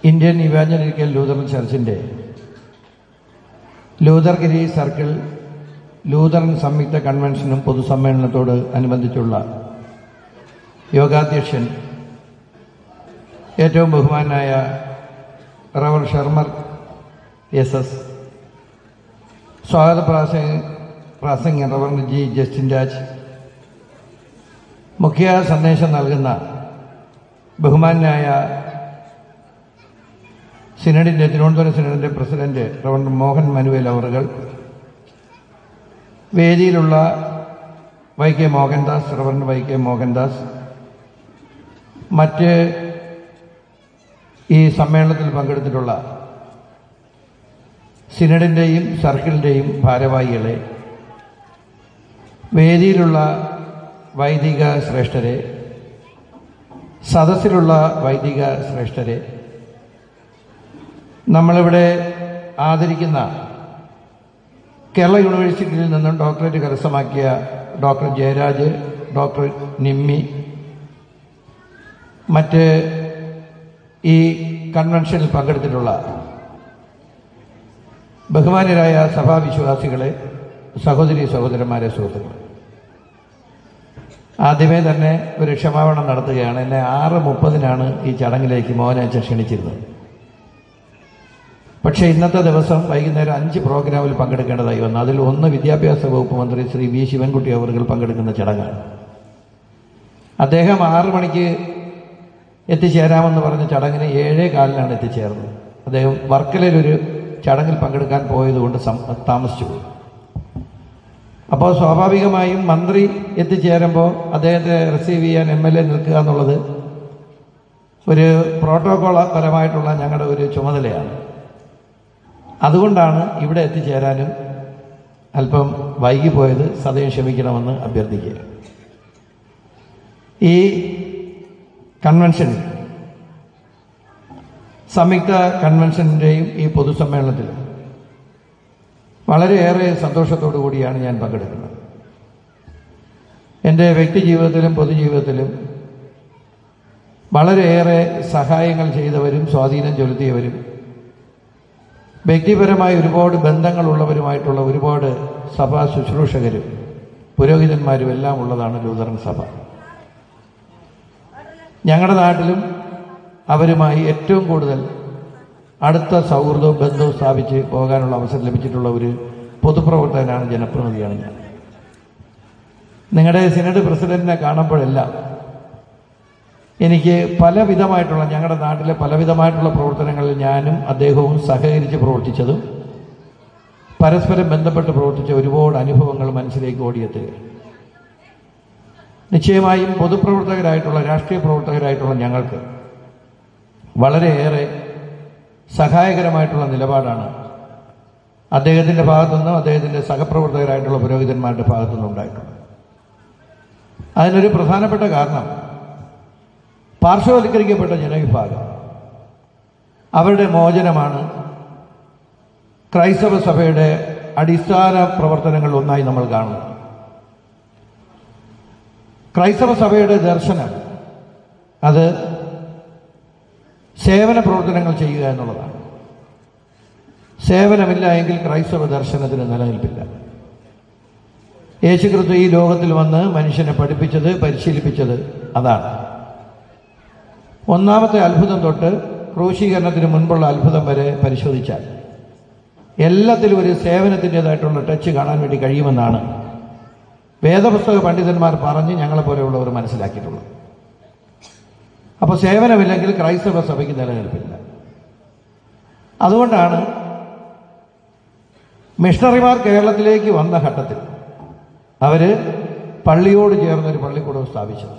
Indian Evangelical Lutheran ചർച്ചിൻ്റെ Luthergiri circle Lutheran സംയുക്ത കൺവെൻഷനും പൊതുസമ്മേളനത്തോട് അനുബന്ധിച്ചുള്ള യോഗാധ്യക്ഷൻ ഏറ്റവും ബഹുമാനായ റവർ ഷർമർ എസ് എസ് സ്വാഗത പ്രാസംഗ പ്രാസംഗൻ റവർ ജി ജസ്റ്റിൻ രാജ് മുഖ്യ സന്ദേശം നൽകുന്ന ബഹുമാനായ സിനഡിൻ്റെ തിരുവനന്തപുരം സിനഡിൻ്റെ പ്രസിഡന്റ് റവർ മോഹൻ മനുവേൽ അവറുകൾ വേദിയിലുള്ള Y K Mohandas reverend Y K Mohandas മറ്റ് ഈ സമ്മേളനത്തിൽ പങ്കെടുത്തിട്ടുള്ള സിനഡിൻ്റെയും സർക്കിളിൻ്റെയും ഭാരവാഹികളെ വേദിയിലുള്ള വൈദിക ശ്രേഷ്ഠരെ സദസ്സിലുള്ള വൈദിക ശ്രേഷ്ഠരെ നമ്മളിവിടെ ആദരിക്കുന്ന കേരള യൂണിവേഴ്സിറ്റിയിൽ നിന്നും ഡോക്ടറേറ്റ് കരസ്ഥമാക്കിയ ഡോക്ടർ ജയരാജ് ഡോക്ടർ നിമ്മി മറ്റ് ഈ കൺവെൻഷനിൽ പങ്കെടുത്തിട്ടുള്ള ബഹുമാനരായ സഭാവിശ്വാസികളെ സഹോദരി സഹോദരന്മാരെ സുഹൃത്തുക്കളെ ആദ്യമേ തന്നെ ഒരു ക്ഷമാപണം നടത്തുകയാണ് എന്നെ ആറ് മുപ്പതിനാണ് ഈ ചടങ്ങിലേക്ക് മോഹനച്ചൻ ക്ഷണിച്ചിരുന്നത് പക്ഷേ ഇന്നത്തെ ദിവസം വൈകുന്നേരം അഞ്ച് പ്രോഗ്രാമിൽ പങ്കെടുക്കേണ്ടതായി വന്നു അതിൽ ഒന്ന് വിദ്യാഭ്യാസ വകുപ്പ് മന്ത്രി ശ്രീ വി ശിവൻകുട്ടി അവർ പങ്കെടുക്കുന്ന ചടങ്ങാണ് അദ്ദേഹം ആറു മണിക്ക് എത്തിച്ചേരാമെന്ന് പറഞ്ഞ ചടങ്ങിന് ഏഴേ കാലിനാണ് എത്തിച്ചേർന്നത് അദ്ദേഹം വർക്കലയിലൊരു ചടങ്ങിൽ പങ്കെടുക്കാൻ പോയതുകൊണ്ട് സം- താമസിച്ചു പോയി അപ്പോൾ സ്വാഭാവികമായും മന്ത്രി എത്തിച്ചേരുമ്പോൾ അദ്ദേഹത്തെ റിസീവ് ചെയ്യാൻ എം എൽ എ നിൽക്കുക എന്നുള്ളത് ഒരു പ്രോട്ടോകോൾ പരമായിട്ടുള്ള ഞങ്ങളുടെ ഒരു ചുമതലയാണ് അതുകൊണ്ടാണ് ഇവിടെ എത്തിച്ചേരാനും അല്പം വൈകിപ്പോയത് സദയം ക്ഷമിക്കണമെന്ന് അഭ്യർത്ഥിക്കുക ഈ കൺവെൻഷനിൽ സംയുക്ത കൺവെൻഷൻ്റെയും ഈ പൊതുസമ്മേളനത്തിലും വളരെയേറെ സന്തോഷത്തോടു കൂടിയാണ് ഞാൻ പങ്കെടുക്കുന്നത് എൻ്റെ വ്യക്തി ജീവിതത്തിലും പൊതുജീവിതത്തിലും വളരെയേറെ സഹായങ്ങൾ ചെയ്തവരും സ്വാധീനം ചെലുത്തിയവരും വ്യക്തിപരമായ ഒരുപാട് ബന്ധങ്ങളുള്ളവരുമായിട്ടുള്ള ഒരുപാട് സഭാ ശുശ്രൂഷകരും പുരോഹിതന്മാരും എല്ലാം ഉള്ളതാണ് ലൂതറൻ സഭ ഞങ്ങളുടെ നാട്ടിലും അവരുമായി ഏറ്റവും കൂടുതൽ അടുത്ത സൗഹൃദവും ബന്ധവും സ്ഥാപിച്ച് പോകാനുള്ള അവസരം ലഭിച്ചിട്ടുള്ള ഒരു പൊതുപ്രവർത്തകനാണ് ജനപ്രതിനിധിയാണ് ഞാൻ നിങ്ങളുടെ സിനഡ് പ്രസിഡന്റിനെ കാണുമ്പോഴെല്ലാം എനിക്ക് പലവിധമായിട്ടുള്ള ഞങ്ങളുടെ നാട്ടിലെ പലവിധമായിട്ടുള്ള പ്രവർത്തനങ്ങളിൽ ഞാനും അദ്ദേഹവും സഹകരിച്ച് പ്രവർത്തിച്ചതും പരസ്പരം ബന്ധപ്പെട്ട് പ്രവർത്തിച്ച ഒരുപാട് അനുഭവങ്ങൾ മനസ്സിലേക്ക് ഓടിയെത്തുകയാണ് നിശ്ചയമായും പൊതുപ്രവർത്തകരായിട്ടുള്ള രാഷ്ട്രീയ പ്രവർത്തകരായിട്ടുള്ള ഞങ്ങൾക്ക് വളരെയേറെ സഹായകരമായിട്ടുള്ള നിലപാടാണ് അദ്ദേഹത്തിൻ്റെ ഭാഗത്തുനിന്നും അദ്ദേഹത്തിൻ്റെ സഹപ്രവർത്തകരായിട്ടുള്ള പുരോഹിതന്മാരുടെ ഭാഗത്തുനിന്നും ഉണ്ടായിട്ടുള്ളത് അതിനൊരു പ്രധാനപ്പെട്ട കാരണം പാർശ്വവൽക്കരിക്കപ്പെട്ട ജനവിഭാഗം അവരുടെ മോചനമാണ് ക്രൈസ്തവ സഭയുടെ അടിസ്ഥാന പ്രവർത്തനങ്ങൾ ഒന്നായി നമ്മൾ കാണുന്നത് ക്രൈസ്തവ സഭയുടെ ദർശനം അത് സേവന പ്രവർത്തനങ്ങൾ ചെയ്യുക എന്നുള്ളതാണ് സേവനമില്ല എങ്കിൽ ക്രൈസ്തവ ദർശനത്തിന് നിലനിൽപ്പില്ല യേശുക്രിസ്തു ഈ ലോകത്തിൽ വന്ന് മനുഷ്യനെ പഠിപ്പിച്ചത് പരിശീലിപ്പിച്ചത് അതാണ് ഒന്നാമത്തെ അത്ഭുതം തൊട്ട് ക്രൂശീകരണത്തിന് മുൻപുള്ള അത്ഭുതം വരെ പരിശോധിച്ചാൽ എല്ലാത്തിലും ഒരു സേവനത്തിൻ്റെതായിട്ടുള്ള ടച്ച് കാണാൻ വേണ്ടി കഴിയുമെന്നാണ് വേദപുസ്തക പണ്ഡിതന്മാർ പറഞ്ഞ് ഞങ്ങളെപ്പോലെയുള്ളവർ മനസ്സിലാക്കിയിട്ടുള്ളത് അപ്പോൾ സേവനമില്ലെങ്കിൽ ക്രൈസ്തവ സഭയ്ക്ക് നിലനിൽപ്പില്ല അതുകൊണ്ടാണ് മിഷണറിമാർ കേരളത്തിലേക്ക് വന്ന ഘട്ടത്തിൽ അവർ പള്ളിയോട് ചേർന്നൊരു പള്ളിക്കൂടം സ്ഥാപിച്ചത്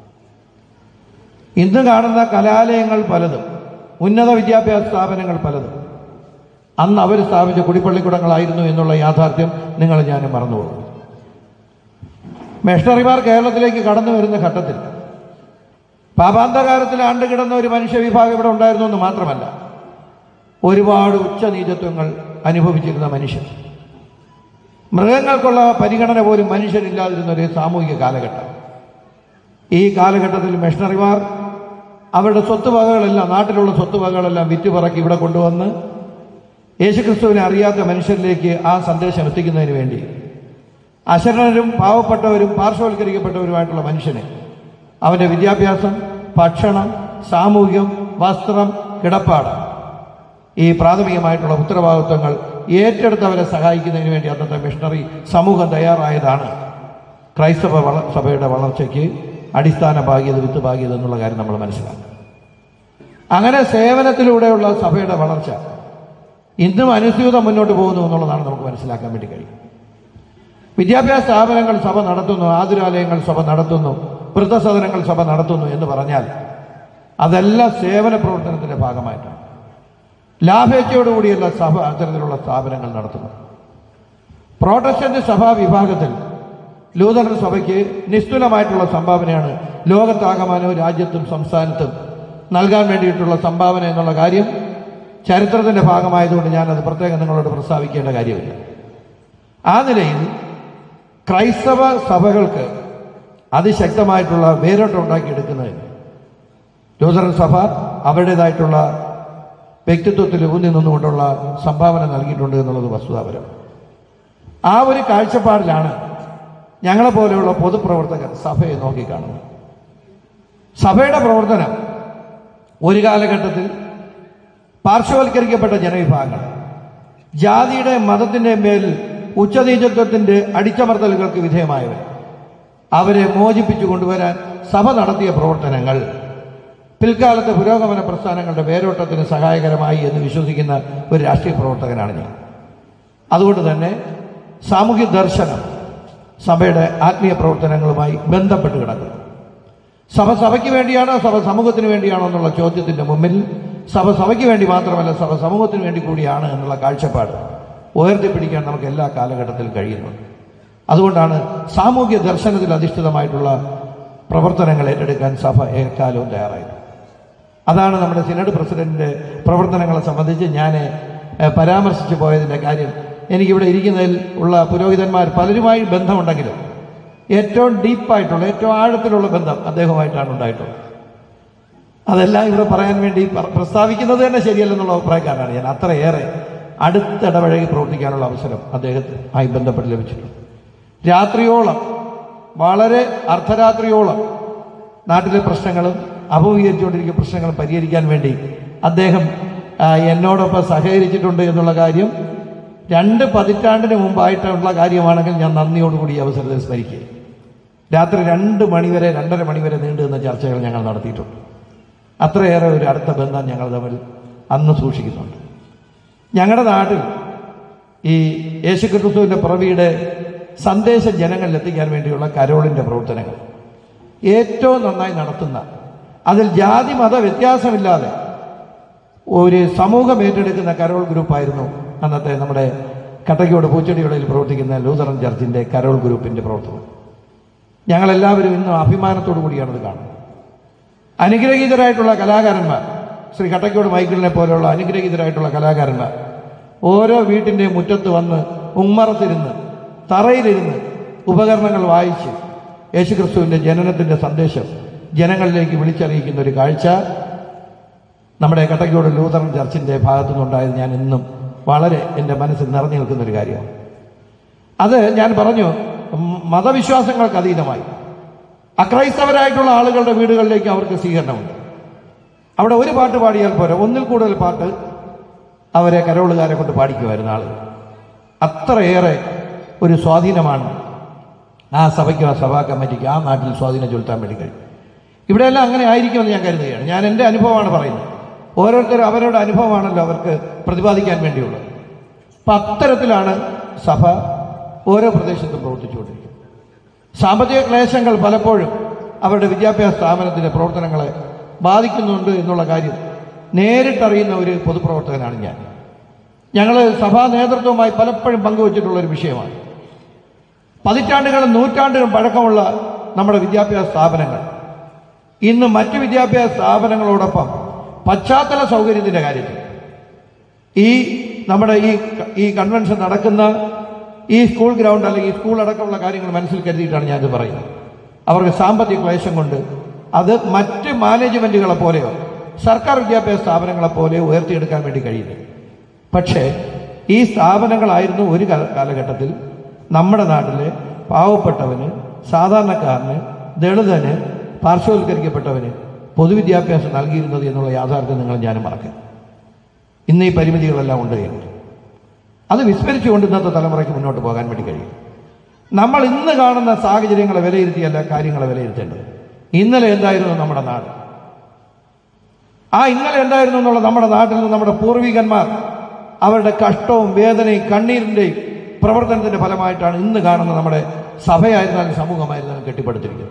ഇന്ന് കാണുന്ന കലാലയങ്ങൾ പലതും ഉന്നത വിദ്യാഭ്യാസ സ്ഥാപനങ്ങൾ പലതും അന്ന് അവർ സ്ഥാപിച്ച കുടിപ്പള്ളിക്കൂടങ്ങളായിരുന്നു എന്നുള്ള യാഥാർത്ഥ്യം നിങ്ങൾ ഞാനും മറന്നുപോകും മിഷണറിമാർ കേരളത്തിലേക്ക് കടന്നു വരുന്ന ഘട്ടത്തിൽ പാപാന്തകാലത്തിൽ ആണ്ടുകിടന്ന ഒരു മനുഷ്യ വിഭാഗം ഇവിടെ ഉണ്ടായിരുന്നു എന്ന് മാത്രമല്ല ഒരുപാട് ഉച്ചനീചത്വങ്ങൾ അനുഭവിച്ചിരുന്ന മനുഷ്യർ മൃഗങ്ങൾക്കുള്ള പരിഗണന പോലും മനുഷ്യരില്ലാതിരുന്ന ഒരു സാമൂഹിക കാലഘട്ടം ഈ കാലഘട്ടത്തിൽ മിഷണറിമാർ അവരുടെ സ്വത്തുവകകളെല്ലാം നാട്ടിലുള്ള സ്വത്തുവകകളെല്ലാം വിറ്റുപറക്കി ഇവിടെ കൊണ്ടുവന്ന് യേശുക്രിസ്തുവിനെ അറിയാത്ത മനുഷ്യരിലേക്ക് ആ സന്ദേശം എത്തിക്കുന്നതിന് വേണ്ടി അശരണരും പാവപ്പെട്ടവരും പാർശ്വവൽക്കരിക്കപ്പെട്ടവരുമായിട്ടുള്ള മനുഷ്യനെ അവന്റെ വിദ്യാഭ്യാസം ഭക്ഷണം സാമൂഹികം വസ്ത്രം കിടപ്പാട് ഈ പ്രാഥമികമായിട്ടുള്ള ഉത്തരവാദിത്വങ്ങൾ ഏറ്റെടുത്തവരെ സഹായിക്കുന്നതിന് വേണ്ടി അന്നത്തെ മിഷണറി സമൂഹം തയ്യാറായതാണ് ക്രൈസ്തവ വള സഭയുടെ വളർച്ചയ്ക്ക് അടിസ്ഥാന ഭാഗ്യത വിത്ത് ഭാഗ്യത എന്നുള്ള കാര്യം നമ്മൾ മനസ്സിലാക്കുക അങ്ങനെ സേവനത്തിലൂടെയുള്ള സഭയുടെ വളർച്ച ഇന്നും അനുസ്യൂതം മുന്നോട്ട് പോകുന്നു എന്നുള്ളതാണ് നമുക്ക് മനസ്സിലാക്കാൻ വേണ്ടി കഴിയും വിദ്യാഭ്യാസ സ്ഥാപനങ്ങൾ സഭ നടത്തുന്നു ആതുരാലയങ്ങൾ സഭ നടത്തുന്നു വൃദ്ധസദനങ്ങൾ സഭ നടത്തുന്നു എന്ന് പറഞ്ഞാൽ അതെല്ലാം സേവന പ്രവർത്തനത്തിന്റെ ഭാഗമായിട്ടാണ് ലാഭേച്ഛയോടുകൂടിയല്ല സഭ അത്തരത്തിലുള്ള സ്ഥാപനങ്ങൾ നടത്തുന്നു പ്രോട്ടസ്റ്റന്റ് സഭാ വിഭാഗത്തിൽ ലൂതറൻ സഭയ്ക്ക് നിസ്തുലമായിട്ടുള്ള സംഭാവനയാണ് ലോകത്താകമാനവും രാജ്യത്തും സംസ്ഥാനത്തും നൽകാൻ വേണ്ടിയിട്ടുള്ള സംഭാവന എന്നുള്ള കാര്യം ചരിത്രത്തിന്റെ ഭാഗമായതുകൊണ്ട് ഞാനത് പ്രത്യേകം നിങ്ങളോട് പ്രസ്താവിക്കേണ്ട കാര്യമില്ല ആ നിലയിൽ ക്രൈസ്തവ സഭകൾക്ക് അതിശക്തമായിട്ടുള്ള വേരോട്ടം ഉണ്ടാക്കിയെടുക്കുന്നതിന് ലൂതറൻ സഭ അവരുടേതായിട്ടുള്ള വ്യക്തിത്വത്തിൽ ഊന്നി നിന്നുകൊണ്ടുള്ള സംഭാവന നൽകിയിട്ടുണ്ട് എന്നുള്ളത് വസ്തുതാപരം ആ ഒരു കാഴ്ചപ്പാടിലാണ് ഞങ്ങളെ പോലെയുള്ള പൊതുപ്രവർത്തകർ സഭയെ നോക്കിക്കാണുന്നത് സഭയുടെ പ്രവർത്തനം ഒരു കാലഘട്ടത്തിൽ പാർശ്വവൽക്കരിക്കപ്പെട്ട ജനവിഭാഗങ്ങൾ ജാതിയുടെ മതത്തിന്റെ മേൽ ഉച്ചനീചത്വത്തിന്റെ അടിച്ചമർത്തലുകൾക്ക് വിധേയമായവർ അവരെ മോചിപ്പിച്ചു കൊണ്ടുവരാൻ സഭ നടത്തിയ പ്രവർത്തനങ്ങൾ പിൽക്കാലത്തെ പുരോഗമന പ്രസ്ഥാനങ്ങളുടെ വേരോട്ടത്തിന് സഹായകരമായി എന്ന് വിശ്വസിക്കുന്ന ഒരു രാഷ്ട്രീയ പ്രവർത്തകനാണ് ഞാൻ അതുകൊണ്ട് തന്നെ സാമൂഹ്യ ദർശനം സഭയുടെ ആത്മീയ പ്രവർത്തനങ്ങളുമായി ബന്ധപ്പെട്ട് കിടക്കുന്നു സഭ സഭയ്ക്ക് വേണ്ടിയാണോ സഭ സമൂഹത്തിന് വേണ്ടിയാണോ എന്നുള്ള ചോദ്യത്തിന്റെ മുമ്പിൽ സഭ സഭയ്ക്ക് വേണ്ടി മാത്രമല്ല സഭ സമൂഹത്തിന് വേണ്ടി കൂടിയാണ് എന്നുള്ള കാഴ്ചപ്പാട് ഉയർത്തിപ്പിടിക്കാൻ നമുക്ക് എല്ലാ കാലഘട്ടത്തിലും കഴിയുന്നുണ്ട് അതുകൊണ്ടാണ് സാമൂഹ്യ ദർശനത്തിൽ അധിഷ്ഠിതമായിട്ടുള്ള പ്രവർത്തനങ്ങൾ ഏറ്റെടുക്കാൻ സഭ ഏക്കാലവും തയ്യാറായത് അതാണ് നമ്മുടെ സിനഡ് പ്രസിഡന്റിന്റെ പ്രവർത്തനങ്ങളെ സംബന്ധിച്ച് ഞാൻ ഏഹ്, പരാമർശിച്ചു പോയതിന്റെ കാര്യം എനിക്കിവിടെ ഇരിക്കുന്നതിൽ ഉള്ള പുരോഹിതന്മാർ പലരുമായി ബന്ധമുണ്ടെങ്കിലും ഏറ്റവും ഡീപ്പായിട്ടുള്ള ഏറ്റവും ആഴത്തിലുള്ള ബന്ധം അദ്ദേഹവുമായിട്ടാണ് ഉണ്ടായിട്ടുള്ളത് അതെല്ലാം ഇവിടെ പറയാൻ വേണ്ടി പ്ര- പ്രസ്താവിക്കുന്നത് തന്നെ ശരിയല്ലെന്നുള്ള അഭിപ്രായക്കാരനാണ് ഞാൻ അത്രയേറെ അടുത്തിടപഴകി പ്രവർത്തിക്കാനുള്ള അവസരം അദ്ദേഹവുമായി ബന്ധപ്പെട്ട് ലഭിച്ചിട്ടുണ്ട് രാത്രിയോളം വളരെ അർദ്ധരാത്രിയോളം നാട്ടിലെ പ്രശ്നങ്ങളും അഭിമുഖീകരിച്ചുകൊണ്ടിരിക്കുന്ന പ്രശ്നങ്ങളും പരിഹരിക്കാൻ വേണ്ടി അദ്ദേഹം ആ, എന്നോടൊപ്പം സഹകരിച്ചിട്ടുണ്ട് എന്നുള്ള കാര്യം രണ്ട് പതിറ്റാണ്ടിന് മുമ്പായിട്ടുള്ള കാര്യമാണെങ്കിൽ ഞാൻ നന്ദിയോടുകൂടി ഈ അവസരത്തിൽ സ്മരിക്കുക രാത്രി രണ്ട് മണിവരെ രണ്ടര മണിവരെ നീണ്ടു നിന്ന ചർച്ചകൾ ഞങ്ങൾ നടത്തിയിട്ടുണ്ട് അത്രയേറെ ഒരു അടുത്ത ബന്ധം ഞങ്ങൾ തമ്മിൽ അന്ന് സൂക്ഷിക്കുന്നുണ്ട് ഞങ്ങളുടെ നാട്ടിൽ ഈ യേശുക്രിസ്തുവിന്റെ പിറവിയുടെ സന്ദേശം ജനങ്ങളിൽ എത്തിക്കാൻ വേണ്ടിയുള്ള കരോളിന്റെ പ്രവർത്തനങ്ങൾ ഏറ്റവും നന്നായി നടത്തുന്ന അതിൽ ജാതി മത വ്യത്യാസമില്ലാതെ ഒരു സമൂഹം ഏറ്റെടുക്കുന്ന കരോൾ ഗ്രൂപ്പായിരുന്നു അന്നത്തെ നമ്മുടെ കട്ടയ്ക്കോട് പൂച്ചെടികളിൽ പ്രവർത്തിക്കുന്ന ലൂതറൻ ചർച്ചിന്റെ കരോൾ ഗ്രൂപ്പിന്റെ പ്രവർത്തനം ഞങ്ങളെല്ലാവരും ഇന്നും അഭിമാനത്തോടു കൂടിയാണ് ഇത് കാണുന്നത് അനുഗ്രഹീതരായിട്ടുള്ള കലാകാരന്മാർ ശ്രീ കട്ടക്കോട് മൈക്കിളിനെ പോലെയുള്ള അനുഗ്രഹീതരായിട്ടുള്ള കലാകാരന്മാർ ഓരോ വീട്ടിന്റെ മുറ്റത്ത് വന്ന് ഉമ്മറത്തിരുന്ന് തറയിലിരുന്ന് ഉപകരണങ്ങൾ വായിച്ച് യേശുക്രിസ്തുവിന്റെ ജനനത്തിന്റെ സന്ദേശം ജനങ്ങളിലേക്ക് വിളിച്ചറിയിക്കുന്ന ഒരു കാഴ്ച നമ്മുടെ കട്ടക്കോട് ലൂതറൻ ചർച്ചിന്റെ ഭാഗത്തു നിന്നുണ്ടായത് ഞാൻ ഇന്നും വളരെ എൻ്റെ മനസ്സിൽ നിറഞ്ഞു നിൽക്കുന്ന ഒരു കാര്യമാണ് അത് ഞാൻ പറഞ്ഞു ഉം, മതവിശ്വാസങ്ങൾക്ക് അതീതമായി അക്രൈസ്തവരായിട്ടുള്ള ആളുകളുടെ വീടുകളിലേക്ക് അവർക്ക് സ്വീകരണമുണ്ട് അവിടെ ഒരു പാട്ട് പാടിയാൽ പോരാ ഒന്നിൽ കൂടുതൽ പാട്ട് അവരെ കരോളുകാരെ കൊണ്ട് പാടിക്കുമായിരുന്നു ആളുകൾ അത്രയേറെ ഒരു സ്വാധീനമാണ് ആ സഭയ്ക്കും ആ സഭാ കമ്മിറ്റിക്ക് ആ നാട്ടിൽ സ്വാധീനം ചെലുത്താൻ വേണ്ടി കഴിയും ഇവിടെയെല്ലാം അങ്ങനെ ആയിരിക്കുമെന്ന് ഞാൻ കരുതുകയാണ് ഞാൻ എൻ്റെ അനുഭവമാണ് പറയുന്നത് ഓരോരുത്തരും അവരുടെ അനുഭവമാണല്ലോ അവർക്ക് പ്രതിപാദിക്കാൻ വേണ്ടിയുള്ളത് അപ്പം അത്തരത്തിലാണ് സഭ ഓരോ പ്രദേശത്തും പ്രവർത്തിച്ചുകൊണ്ടിരിക്കുന്നത് സാമ്പത്തിക ക്ലേശങ്ങൾ പലപ്പോഴും അവരുടെ വിദ്യാഭ്യാസ സ്ഥാപനത്തിന്റെ പ്രവർത്തനങ്ങളെ ബാധിക്കുന്നുണ്ട് എന്നുള്ള കാര്യം നേരിട്ടറിയുന്ന ഒരു പൊതുപ്രവർത്തകനാണ് ഞാൻ ഞങ്ങൾ സഭാ നേതൃത്വവുമായി പലപ്പോഴും പങ്കുവച്ചിട്ടുള്ള ഒരു വിഷയമാണ് പതിറ്റാണ്ടുകളും നൂറ്റാണ്ടുകളും പഴക്കമുള്ള നമ്മുടെ വിദ്യാഭ്യാസ സ്ഥാപനങ്ങൾ ഇന്ന് മറ്റ് വിദ്യാഭ്യാസ സ്ഥാപനങ്ങളോടൊപ്പം പശ്ചാത്തല സൗകര്യത്തിന്റെ കാര്യത്തിൽ ഈ നമ്മുടെ ഈ ഈ കൺവെൻഷൻ നടക്കുന്ന ഈ സ്കൂൾ ഗ്രൗണ്ട് അല്ലെങ്കിൽ ഈ സ്കൂൾ അടക്കമുള്ള കാര്യങ്ങൾ മനസ്സിൽ കരുതിയിട്ടാണ് ഞാനിത് പറയുന്നത് അവർക്ക് സാമ്പത്തിക ക്ലേശം കൊണ്ട് അത് മറ്റ് മാനേജ്മെന്റുകളെ പോലെയോ സർക്കാർ വിദ്യാഭ്യാസ സ്ഥാപനങ്ങളെ പോലെയോ ഉയർത്തിയെടുക്കാൻ വേണ്ടി കഴിയുന്നത് പക്ഷേ ഈ സ്ഥാപനങ്ങളായിരുന്നു ഒരു കാല- കാലഘട്ടത്തിൽ നമ്മുടെ നാട്ടിലെ പാവപ്പെട്ടവന് സാധാരണക്കാരന് ദളിതന് പാർശ്വവൽക്കരിക്കപ്പെട്ടവന് പൊതുവിദ്യാഭ്യാസം നൽകിയിരുന്നത് എന്നുള്ള യാഥാർത്ഥ്യം നിങ്ങൾ ഞാനും മറക്കുക ഇന്ന് ഈ പരിമിതികളെല്ലാം ഉണ്ട് എന്ന് അത് വിസ്മരിച്ചുകൊണ്ട് ഇന്നത്തെ തലമുറയ്ക്ക് മുന്നോട്ട് പോകാൻ വേണ്ടി കഴിയും നമ്മൾ ഇന്ന് കാണുന്ന സാഹചര്യങ്ങളെ വിലയിരുത്തിയല്ല കാര്യങ്ങളെ വിലയിരുത്തേണ്ടത് ഇന്നലെ എന്തായിരുന്നു നമ്മുടെ നാട് ആ ഇന്നലെ എന്തായിരുന്നു എന്നുള്ള നമ്മുടെ നാട്ടിൽ നിന്ന് നമ്മുടെ പൂർവികന്മാർ അവരുടെ കഷ്ടവും വേദനയും കണ്ണീരിൻ്റെയും പ്രവർത്തനത്തിന്റെ ഫലമായിട്ടാണ് ഇന്ന് കാണുന്ന നമ്മുടെ സഭയായിരുന്നാലും സമൂഹമായിരുന്നാലും കെട്ടിപ്പടുത്തിരിക്കുന്നത്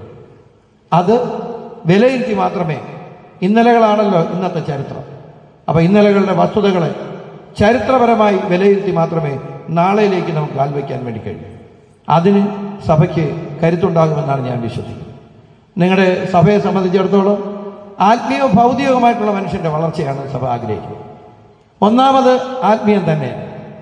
അത് വിലയിരുത്തി മാത്രമേ ഇന്നലകളാണല്ലോ ഇന്നത്തെ ചരിത്രം അപ്പൊ ഇന്നലകളുടെ വസ്തുതകളെ ചരിത്രപരമായി വിലയിരുത്തി മാത്രമേ നാളെയിലേക്ക് നമുക്ക് കാൽവയ്ക്കാൻ വേണ്ടി കഴിയൂ അതിന് സഭയ്ക്ക് കരുത്തുണ്ടാകുമെന്നാണ് ഞാൻ വിശ്വസിക്കുന്നത് നിങ്ങളുടെ സഭയെ സംബന്ധിച്ചിടത്തോളം ആത്മീയ ഭൗതികവുമായിട്ടുള്ള മനുഷ്യന്റെ വളർച്ചയാണ് സഭ ആഗ്രഹിക്കുന്നത് ഒന്നാമത് ആത്മീയം തന്നെയാണ്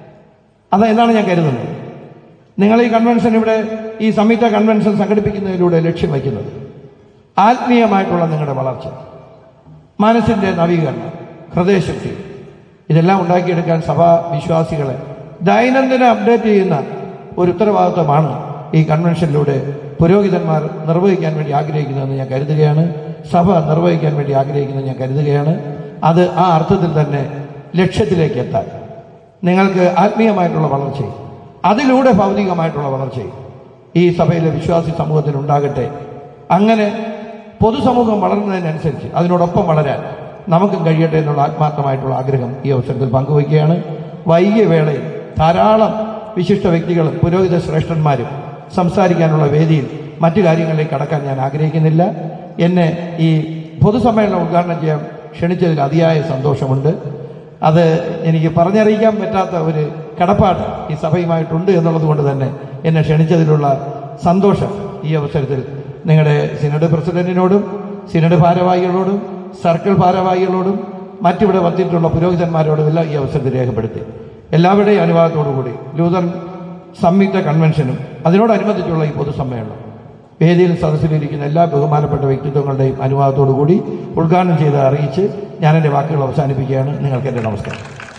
അത് എന്നാണ് ഞാൻ കരുതുന്നത് നിങ്ങൾ ഈ കൺവെൻഷൻ ഇവിടെ ഈ സംയുക്ത കൺവെൻഷൻ സംഘടിപ്പിക്കുന്നതിലൂടെ ലക്ഷ്യം വയ്ക്കുന്നത് ആത്മീയമായിട്ടുള്ള നിങ്ങളുടെ വളർച്ച മനസ്സിന്റെ നവീകരണം ഹൃദയശക്തി ഇതെല്ലാം ഉണ്ടാക്കിയെടുക്കാൻ സഭാ വിശ്വാസികളെ ദൈനംദിന അപ്ഡേറ്റ് ചെയ്യുന്ന ഒരു ഉത്തരവാദിത്വമാണ് ഈ കൺവെൻഷനിലൂടെ പുരോഹിതന്മാർ നിർവഹിക്കാൻ വേണ്ടി ആഗ്രഹിക്കുന്നതെന്ന് ഞാൻ കരുതുകയാണ് സഭ നിർവഹിക്കാൻ വേണ്ടി ആഗ്രഹിക്കുന്നത് ഞാൻ കരുതുകയാണ് അത് ആ അർത്ഥത്തിൽ തന്നെ ലക്ഷ്യത്തിലേക്ക് എത്താൻ നിങ്ങൾക്ക് ആത്മീയമായിട്ടുള്ള വളർച്ചയും അതിലൂടെ ഭൗതികമായിട്ടുള്ള വളർച്ചയും ഈ സഭയിലെ വിശ്വാസി സമൂഹത്തിൽ ഉണ്ടാകട്ടെ അങ്ങനെ പൊതുസമൂഹം വളർന്നതിനനുസരിച്ച് അതിനോടൊപ്പം വളരാൻ നമുക്കും കഴിയട്ടെ എന്നുള്ള ആത്മാർത്ഥമായിട്ടുള്ള ആഗ്രഹം ഈ അവസരത്തിൽ പങ്കുവയ്ക്കുകയാണ് വൈകിയ വേളയിൽ ധാരാളം വിശിഷ്ട വ്യക്തികളും പുരോഹിത ശ്രേഷ്ഠന്മാരും സംസാരിക്കാനുള്ള വേദിയിൽ മറ്റു കാര്യങ്ങളിലേക്ക് കടക്കാൻ ഞാൻ ആഗ്രഹിക്കുന്നില്ല എന്നെ ഈ പൊതുസമ്മേളനം ഉദ്ഘാടനം ചെയ്യാൻ ക്ഷണിച്ചതിൽ അതിയായ സന്തോഷമുണ്ട് അത് എനിക്ക് പറഞ്ഞറിയിക്കാൻ പറ്റാത്ത ഒരു കടപ്പാട് ഈ സഭയുമായിട്ടുണ്ട് എന്നുള്ളത് കൊണ്ട് തന്നെ എന്നെ ക്ഷണിച്ചതിലുള്ള സന്തോഷം ഈ അവസരത്തിൽ നിങ്ങളുടെ സിനഡ് പ്രസിഡന്റിനോടും സിനഡ് ഭാരവാഹികളോടും സർക്കിൾ ഭാരവാഹികളോടും മറ്റിവിടെ വന്നിട്ടുള്ള പുരോഹിതന്മാരോടും എല്ലാം ഈ അവസരത്തിൽ രേഖപ്പെടുത്തി എല്ലാവരുടെയും അനുവാദത്തോടുകൂടി ലൂതർ സംയുക്ത കൺവെൻഷനും അതിനോടനുബന്ധിച്ചുള്ള ഈ പൊതുസമ്മേളനം വേദിയിൽ സദസ്സിലിരിക്കുന്ന എല്ലാ ബഹുമാനപ്പെട്ട വ്യക്തിത്വങ്ങളുടെയും അനുവാദത്തോടുകൂടി ഉദ്ഘാടനം ചെയ്ത് അറിയിച്ച് ഞാൻ എൻ്റെ വാക്കുകൾ അവസാനിപ്പിക്കുകയാണ് നിങ്ങൾക്ക് എൻ്റെ നമസ്കാരം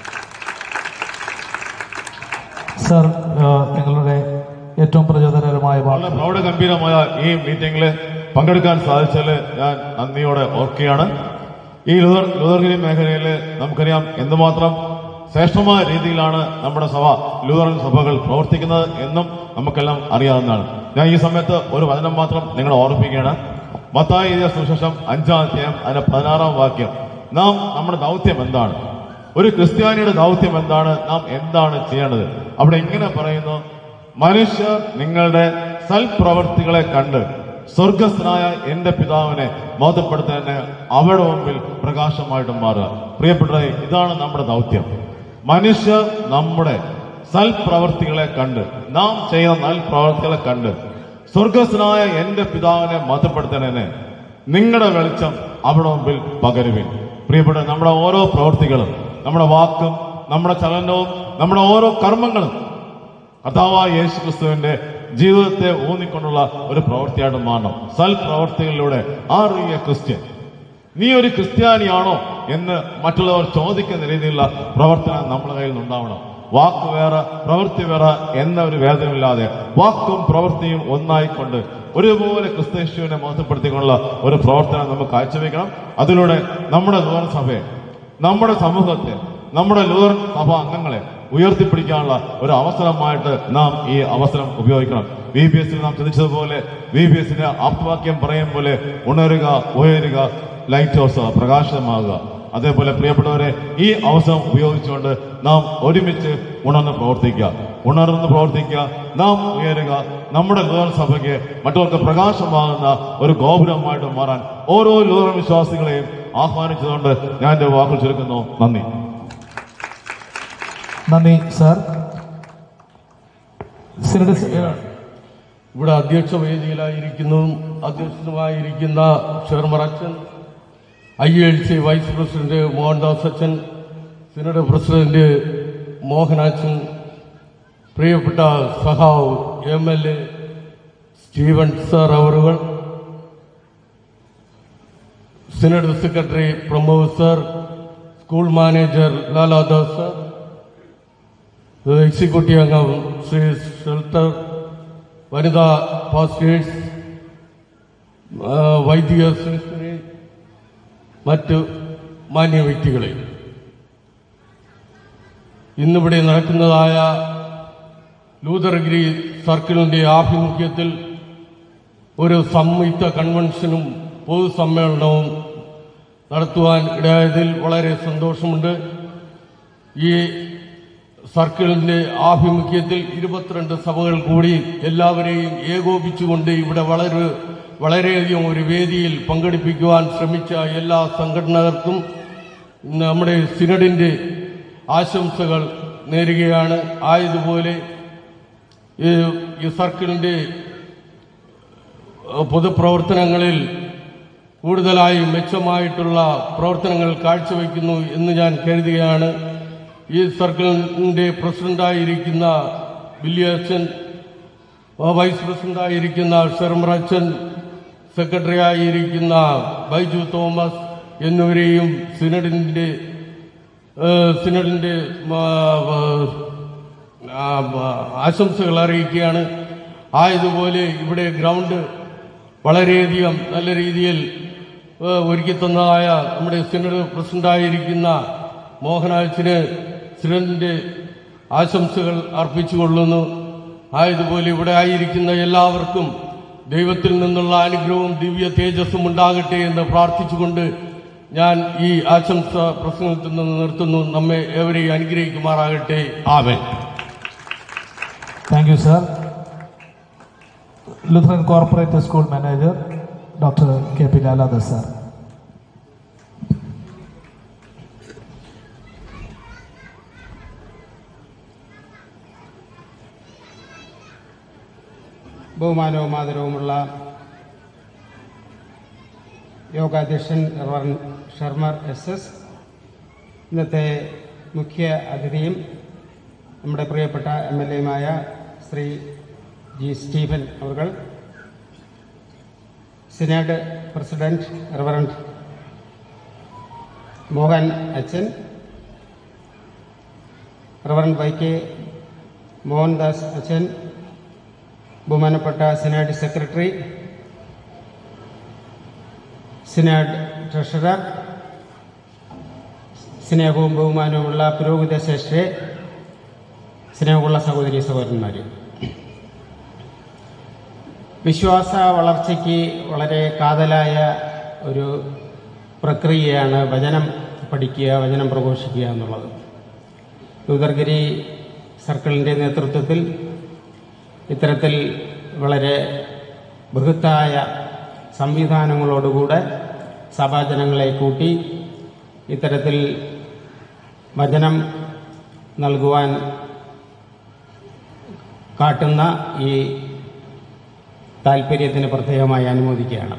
സർ ആ, നിങ്ങളുടെ ഏറ്റവും പ്രചോദനകരമായ വാക്ക് വളരെ പ്രൗഢഗംഭീരമായ ഈ മീറ്റിംഗിൽ പങ്കെടുക്കാൻ സാധിച്ചതിൽ ഞാൻ നന്ദിയോടെ ഓർക്കുകയാണ് ഈ ലുതർ ലുതർഗിരി മേഖലയിൽ നമുക്കറിയാം എന്തുമാത്രം ശ്രേഷ്ഠമായ രീതിയിലാണ് നമ്മുടെ സഭ ലൂതറൻ സഭകൾ പ്രവർത്തിക്കുന്നത് എന്നും നമുക്കെല്ലാം അറിയാവുന്നതാണ് ഞാൻ ഈ സമയത്ത് ഒരു വചനം മാത്രം നിങ്ങളെ ഓർമ്മിപ്പിക്കുകയാണ് മത്തായി എഴുതിയ സുശേഷം അഞ്ചാം അധ്യായം അതിന്റെ പതിനാറാം വാക്യം നാം നമ്മുടെ ദൗത്യം എന്താണ് ഒരു ക്രിസ്ത്യാനിയുടെ ദൗത്യം എന്താണ് നാം എന്താണ് ചെയ്യേണ്ടത് അവിടെ ഇങ്ങനെ പറയുന്നു മനുഷ്യർ നിങ്ങളുടെ സൽപ്രവർത്തികളെ കണ്ട് സ്വർഗസ്ഥനായ എന്റെ പിതാവിനെ ബോധപ്പെടുത്താൻ അവരുടെ മുമ്പിൽ പ്രകാശമായിട്ട് മാറുക പ്രിയപ്പെട്ടവരെ ഇതാണ് നമ്മുടെ ദൗത്യം മനുഷ്യർ നമ്മുടെ സൽപ്രവർത്തികളെ കണ്ട് നാം ചെയ്യുന്ന നൽപ്രവർത്തികളെ കണ്ട് സ്വർഗസ്ഥനായ എന്റെ പിതാവിനെ മതപ്പെടുത്തണേനെ നിങ്ങളുടെ വെളിച്ചം അവിടെ മുമ്പിൽ പകരുവിൻ പ്രിയപ്പെട്ട നമ്മുടെ ഓരോ പ്രവൃത്തികളും നമ്മുടെ വാക്കും നമ്മുടെ ചലനവും നമ്മുടെ ഓരോ കർമ്മങ്ങളും കർത്താവായ യേശു ക്രിസ്തുവിന്റെ ജീവിതത്തെ ഊന്നിക്കൊണ്ടുള്ള ഒരു പ്രവൃത്തിയായിട്ട് മാറണം സൽപ്രവർത്തികളിലൂടെ ആർ യു എ ക്രിസ്ത്യൻ നീ ഒരു ക്രിസ്ത്യാനിയാണോ എന്ന് മറ്റുള്ളവർ ചോദിക്കുന്ന രീതിയിലുള്ള പ്രവർത്തനം നമ്മുടെ കയ്യിൽ നിന്നുണ്ടാവണം വാക്ക് വേറെ പ്രവൃത്തി വേറെ എന്ന ഒരു വേദനയില്ലാതെ വാക്കും പ്രവൃത്തിയും ഒന്നായിക്കൊണ്ട് ഒരുപോലെ ക്രിസ്തയേശുവിനെ മോശപ്പെടുത്തിക്കൊണ്ടുള്ള ഒരു പ്രവർത്തനം നമുക്ക് കാഴ്ചവെക്കണം അതിലൂടെ നമ്മുടെ ലൂറൻ സഭയെ നമ്മുടെ സമൂഹത്തെ നമ്മുടെ ലൂറൻ സഭ അംഗങ്ങളെ ഉയർത്തിപ്പിടിക്കാനുള്ള ഒരു അവസരമായിട്ട് നാം ഈ അവസരം ഉപയോഗിക്കണം വി ബി എസിൽ നാം ചിന്തിച്ചതുപോലെ വി ബി എസിന്റെ ആപ്തവാക്യം പറയും പോലെ ഉണരുക ഉയരുക ലൈറ്റ് ഹൗസ് പ്രകാശമാകുക അതേപോലെ പ്രിയപ്പെട്ടവരെ ഈ അവസരം ഉപയോഗിച്ചുകൊണ്ട് നാം ഒരുമിച്ച് ഉണർന്ന് പ്രവർത്തിക്കുക ഉണർന്ന് പ്രവർത്തിക്കുക നാം ഉയരുക നമ്മുടെ ലൂറൻ സഭയ്ക്ക് മറ്റവർക്ക് പ്രകാശമാകുന്ന ഒരു ഗോപുരമായിട്ട് മാറാൻ ഓരോ ലൂറൻ വിശ്വാസികളെയും ആഹ്വാനിച്ചുകൊണ്ട് ഞാൻ എന്റെ വാക്കുകൾ ചുരുക്കുന്നു നന്ദി നന്ദി സർ സിനഡ് സ- ഇവിടെ അധ്യക്ഷ വേദിയിലായിരിക്കുന്നതും അധ്യക്ഷനുമായിരിക്കുന്ന ഷെർമറച്ചൻ I L C vice president Mohandas അച്ഛൻ സിനഡ് പ്രസിഡന്റ് മോഹനാച്ചൻ പ്രിയപ്പെട്ട സഹാവ് M L A Steven sir അവറുകൾ synod secretary Pramod sir school manager Laladas sir executive അംഗം ശ്രീ ഷെൽട്ടർ വനിതാ പാസ്റ്റേഴ്സ് ആ, വൈദിക സിസ്റ്ററെ മറ്റു മാന്യ വ്യക്തികളെ ഇന്നിവിടെ നടക്കുന്നതായ ലൂതർഗിരി സർക്കിളിന്റെ ആഭിമുഖ്യത്തിൽ ഒരു സംയുക്ത കൺവെൻഷനും പൊതുസമ്മേളനവും നടത്തുവാൻ ഇടയായതിൽ വളരെ സന്തോഷമുണ്ട് ഈ സർക്കിളിന്റെ ആഭിമുഖ്യത്തിൽ ഇരുപത്തിരണ്ട് സഭകൾ കൂടി എല്ലാവരെയും ഏകോപിച്ചുകൊണ്ട് ഇവിടെ വളരെ വളരെയധികം ഒരു വേദിയിൽ പങ്കെടുപ്പിക്കുവാൻ ശ്രമിച്ച എല്ലാ സംഘടനകർക്കും നമ്മുടെ സിനഡിന്റെ ആശംസകൾ നേരുകയാണ് ആയതുപോലെ ഈ ഈ സർക്കിളിന്റെ ഏഹ്, പൊതുപ്രവർത്തനങ്ങളിൽ കൂടുതലായി മെച്ചമായിട്ടുള്ള പ്രവർത്തനങ്ങൾ കാഴ്ചവെക്കുന്നു എന്ന് ഞാൻ കരുതുകയാണ് ഈ സർക്കിളിന്റെ പ്രസിഡന്റായിരിക്കുന്ന വില്യച്ചൻ വൈസ് പ്രസിഡന്റായിരിക്കുന്ന ഷെർമറച്ചൻ സെക്രട്ടറി ആയിരിക്കുന്ന ബൈജു തോമസ് എന്നിവരെയും സിനഡിന്റെ ഏഹ്, സിനഡിന്റെ ആ, ആ, ആശംസകൾ അറിയിക്കുകയാണ് ആയതുപോലെ ഇവിടെ ഗ്രൗണ്ട് വളരെയധികം നല്ല രീതിയിൽ ഏഹ്, ഒരുക്കി തന്നതായ നമ്മുടെ സിനഡ് പ്രസിഡന്റായിരിക്കുന്ന മോഹനാജിന് സിനഡിന്റെ ആശംസകൾ അർപ്പിച്ചുകൊള്ളുന്നു ആയതുപോലെ ഇവിടെ ആയിരിക്കുന്ന എല്ലാവർക്കും ദൈവത്തിൽ നിന്നുള്ള അനുഗ്രഹവും ദിവ്യ തേജസ്സും ഉണ്ടാകട്ടെ എന്ന് പ്രാർത്ഥിച്ചുകൊണ്ട് ഞാൻ ഈ ആശംസ പ്രസംഗത്തിൽ നിന്ന് നിർത്തുന്നു നമ്മെ ഏവരെയും അനുഗ്രഹിക്കുമാറാകട്ടെ ആമേൻ thank you sir Lutheran corporate school manager doctor K P Laladas sir ബഹുമാനവും ആദരവുമുള്ള യോഗാധ്യക്ഷൻ റവറൻ ഷർമർ എസ് എസ് ഇന്നത്തെ മുഖ്യ അതിഥിയും നമ്മുടെ പ്രിയപ്പെട്ട എം എൽ എയുമായ ശ്രീ ജി സ്റ്റീഫൻ അവർ സിനാഡ് പ്രസിഡന്റ് റവറൻഡ് മോഹൻ അച്ഛൻ റവറൻഡ് വൈ കെ മോഹൻദാസ് അച്ഛൻ ബഹുമാനപ്പെട്ട സിനാഡ് സെക്രട്ടറി സിനാഡ് ട്രഷറർ സ്നേഹവും ബഹുമാനവുമുള്ള പുരോഹിത ശ്രേഷ്ഠരെ സ്നേഹമുള്ള സഹോദരി സഹോദരന്മാർ വിശ്വാസ വളർച്ചയ്ക്ക് വളരെ കാതലായ ഒരു പ്രക്രിയയാണ് വചനം പഠിക്കുക വചനം പ്രഘോഷിക്കുക എന്നുള്ളത് ലൂതർഗിരി സർക്കിളിൻ്റെ നേതൃത്വത്തിൽ ഇത്തരത്തിൽ വളരെ ബൃഹത്തായ സംവിധാനങ്ങളോടുകൂടെ സഭാജനങ്ങളെ കൂട്ടി ഇത്തരത്തിൽ വചനം നൽകുവാൻ കാട്ടുന്ന ഈ താല്പര്യത്തിന് പ്രത്യേകമായി അനുമോദിക്കുകയാണ്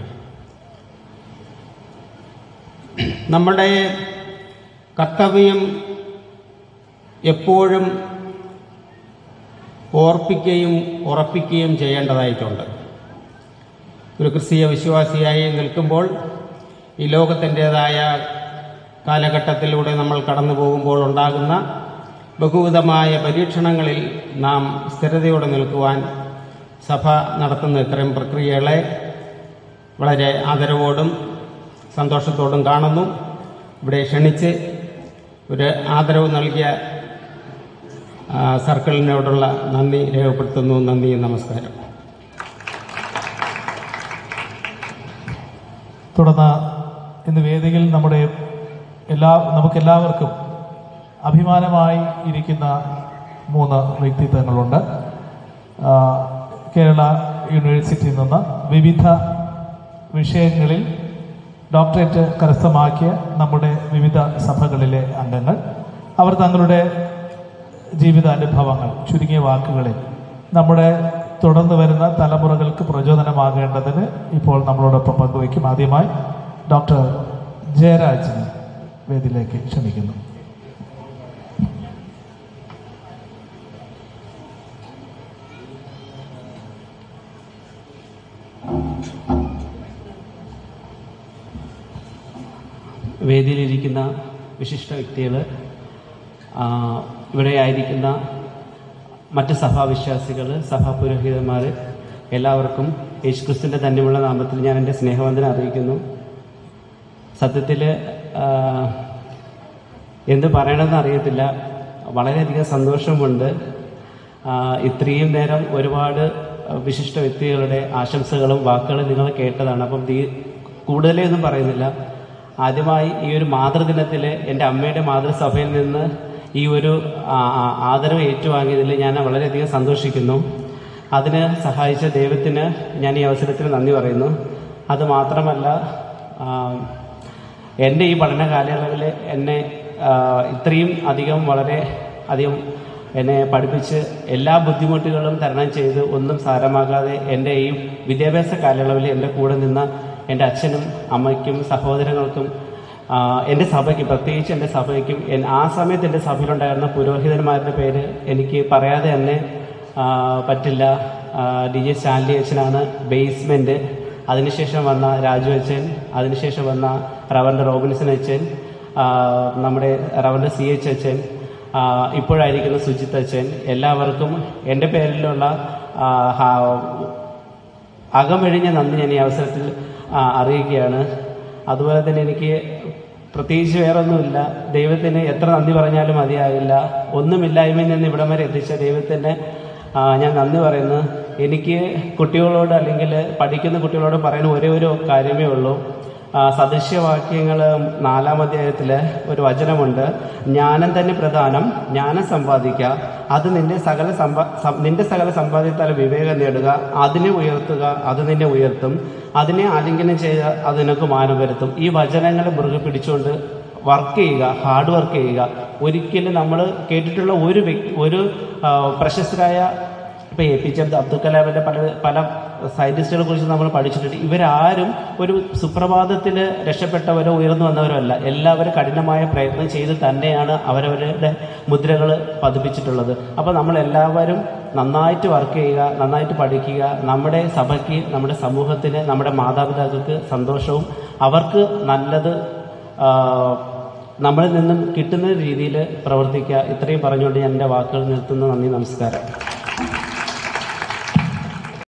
നമ്മുടെ കർത്തവ്യം എപ്പോഴും ഓർപ്പിക്കുകയും ഉറപ്പിക്കുകയും ചെയ്യേണ്ടതായിട്ടുണ്ട് ഒരു ക്രിസ്തീയ വിശ്വാസിയായി നിൽക്കുമ്പോൾ ഈ ലോകത്തിൻ്റെതായ കാലഘട്ടത്തിലൂടെ നമ്മൾ കടന്നു പോകുമ്പോൾ ഉണ്ടാകുന്ന ബഹുവിധമായ പരീക്ഷണങ്ങളിൽ നാം സ്ഥിരതയോടെ നിൽക്കുവാൻ സഭ നടത്തുന്ന ഇത്തരം പ്രക്രിയകളെ വളരെ ആദരവോടും സന്തോഷത്തോടും കാണുന്നു ഇവിടെ ക്ഷണിച്ച് ഒരു ആദരവ് നൽകിയ ആ, സർക്കിളിനോടുള്ള നന്ദി രേഖപ്പെടുത്തുന്നു നന്ദി നമസ്കാരം തുടർന്ന് ഇന്ന് വേദിയിൽ നമ്മുടെ എല്ലാ നമുക്കെല്ലാവർക്കും അഭിമാനമായി ഇരിക്കുന്ന മൂന്ന് വ്യക്തിത്വങ്ങളുണ്ട് ആ, കേരള യൂണിവേഴ്സിറ്റിയിൽ നിന്ന് വിവിധ വിഷയങ്ങളിൽ ഡോക്ടറേറ്റ് കരസ്ഥമാക്കിയ നമ്മുടെ വിവിധ സഭകളിലെ അംഗങ്ങൾ അവർ തങ്ങളുടെ ജീവിതാനുഭവങ്ങൾ ചുരുങ്ങിയ വാക്കുകളിൽ നമ്മുടെ തുടർന്ന് വരുന്ന തലമുറകൾക്ക് പ്രചോദനമാകേണ്ടതിന് ഇപ്പോൾ നമ്മളോടൊപ്പം പങ്കുവയ്ക്കും ആദ്യമായി ഡോക്ടർ ജയരാജിനെ വേദിയിലേക്ക് ക്ഷണിക്കുന്നു വേദിയിലിരിക്കുന്ന വിശിഷ്ട വ്യക്തികൾ ഇവിടെ ആയിരിക്കുന്ന മറ്റ് സഭാവിശ്വാസികൾ സഭാപുരോഹിതന്മാർ എല്ലാവർക്കും യേശുക്രിസ്തുവിൻ്റെ തന്നെയുള്ള നാമത്തിൽ ഞാൻ എൻ്റെ സ്നേഹവന്ദനം അറിയിക്കുന്നു സത്യത്തിൽ എന്ത് പറയണമെന്ന് അറിയത്തില്ല വളരെയധികം സന്തോഷമുണ്ട് ആ, ഇത്രയും നേരം ഒരുപാട് വിശിഷ്ട വ്യക്തികളുടെ ആശംസകളും വാക്കുകളും നിങ്ങൾ കേട്ടതാണ് അപ്പം ദീ- കൂടുതലൊന്നും പറയുന്നില്ല ആദ്യമായി ഈ ഒരു മാതൃദിനത്തിൽ എൻ്റെ അമ്മയുടെ മാതൃസഭയിൽ നിന്ന് ഈ ഒരു ആ, ആ, ആദരവ് ഏറ്റുവാങ്ങിയതിൽ ഞാൻ വളരെയധികം സന്തോഷിക്കുന്നു അതിന് സഹായിച്ച ദൈവത്തിന് ഞാൻ ഈ അവസരത്തിൽ നന്ദി പറയുന്നു അത് മാത്രമല്ല ആ, എൻ്റെ ഈ പഠന കാലയളവിൽ എന്നെ ആ, ഇത്രയും അധികം വളരെ അധികം എന്നെ പഠിപ്പിച്ച് എല്ലാ ബുദ്ധിമുട്ടുകളും തരണം ചെയ്ത് ഒന്നും സാരമാകാതെ എൻ്റെ ഈ വിദ്യാഭ്യാസ കാലയളവിൽ എൻ്റെ കൂടെ നിന്ന എൻ്റെ അച്ഛനും അമ്മയ്ക്കും സഹോദരങ്ങൾക്കും ആ, എൻ്റെ സഭയ്ക്ക് പ്രത്യേകിച്ച് എൻ്റെ സഭയ്ക്കും എൻ- ആ സമയത്ത് എൻ്റെ സഭയിലുണ്ടായിരുന്ന പുരോഹിതന്മാരുടെ പേര് എനിക്ക് പറയാതെ തന്നെ ആ, പറ്റില്ല ആ, ഡി ജെ സ്റ്റാൻലി അച്ഛനാണ് ബേസ്മെൻറ്റ് അതിനുശേഷം വന്ന രാജു അച്ഛൻ അതിനുശേഷം വന്ന റവറിൻ്റെ റോബിൻസൺ അച്ഛൻ ആ, നമ്മുടെ റവറിൻ്റെ സി എച്ച് അച്ഛൻ ആ, ഇപ്പോഴായിരിക്കുന്ന സുജിത്ത് അച്ഛൻ എല്ലാവർക്കും എൻ്റെ പേരിലുള്ള ആ, ഹാ- അകമഴിഞ്ഞ നന്ദി ഞാൻ ഈ അവസരത്തിൽ ആ, അറിയിക്കുകയാണ് അതുപോലെ തന്നെ എനിക്ക് പ്രത്യേകിച്ച് വേറൊന്നുമില്ല ദൈവത്തിന് എത്ര നന്ദി പറഞ്ഞാലും മതിയാകില്ല ഒന്നുമില്ലായ്മയിൽ നിന്ന് ഇവിടം വരെ എത്തിച്ച ദൈവത്തിന് ആ, ഞാൻ നന്ദി പറയുന്നു എനിക്ക് കുട്ടികളോട് അല്ലെങ്കിൽ പഠിക്കുന്ന കുട്ടികളോട് പറയുന്ന ഒരേ ഒരു കാര്യമേ ഉള്ളൂ ആ, സദൃശ്യവാക്യങ്ങൾ നാലാം അധ്യായത്തിൽ ഒരു വചനമുണ്ട് ജ്ഞാനം തന്നെ പ്രധാനം ജ്ഞാനം സമ്പാദിക്കുക അത് നിന്റെ സകല സമ്പാ സം- നിന്റെ സകല സമ്പാദ്യത്താൽ വിവേകം നേടുക അതിനെ ഉയർത്തുക അത് നിന്നെ ഉയർത്തും അതിനെ ആലിംഗനം ചെയ്യുക അത് നിനക്ക് മാനം വരുത്തും ഈ വചനങ്ങൾ മുറുകെ പിടിച്ചുകൊണ്ട് വർക്ക് ചെയ്യുക ഹാർഡ് വർക്ക് ചെയ്യുക ഒരിക്കലും നമ്മൾ കേട്ടിട്ടുള്ള ഒരു വ്യക്തി ഒരു ആ, പ്രശസ്തരായ ഇപ്പൊ എ പി ജെ അബ്ദുൽ കലാമിന്റെ പല പല സയന്റിസ്റ്റുകളെ കുറിച്ച് നമ്മൾ പഠിച്ചിട്ടുണ്ട് ഇവരാരും ഒരു സുപ്രഭാതത്തിൽ രക്ഷപ്പെട്ടവരോ ഉയർന്നു വന്നവരോ അല്ല എല്ലാവരും കഠിനമായ പ്രയത്നം ചെയ്ത് തന്നെയാണ് അവരവരുടെ മുദ്രകൾ പതിപ്പിച്ചിട്ടുള്ളത് അപ്പോൾ നമ്മൾ എല്ലാവരും നന്നായിട്ട് വർക്ക് ചെയ്യുക നന്നായിട്ട് പഠിക്കുക നമ്മുടെ സഭയ്ക്ക് നമ്മുടെ സമൂഹത്തിന് നമ്മുടെ മാതാപിതാക്കൾക്ക് സന്തോഷവും അവർക്ക് നല്ലത് ആ, നമ്മളിൽ നിന്നും കിട്ടുന്ന രീതിയിൽ പ്രവർത്തിക്കുക ഇത്രയും പറഞ്ഞുകൊണ്ട് ഞാൻ എൻ്റെ വാക്കുകൾ നിർത്തുന്നു നന്ദി നമസ്കാരം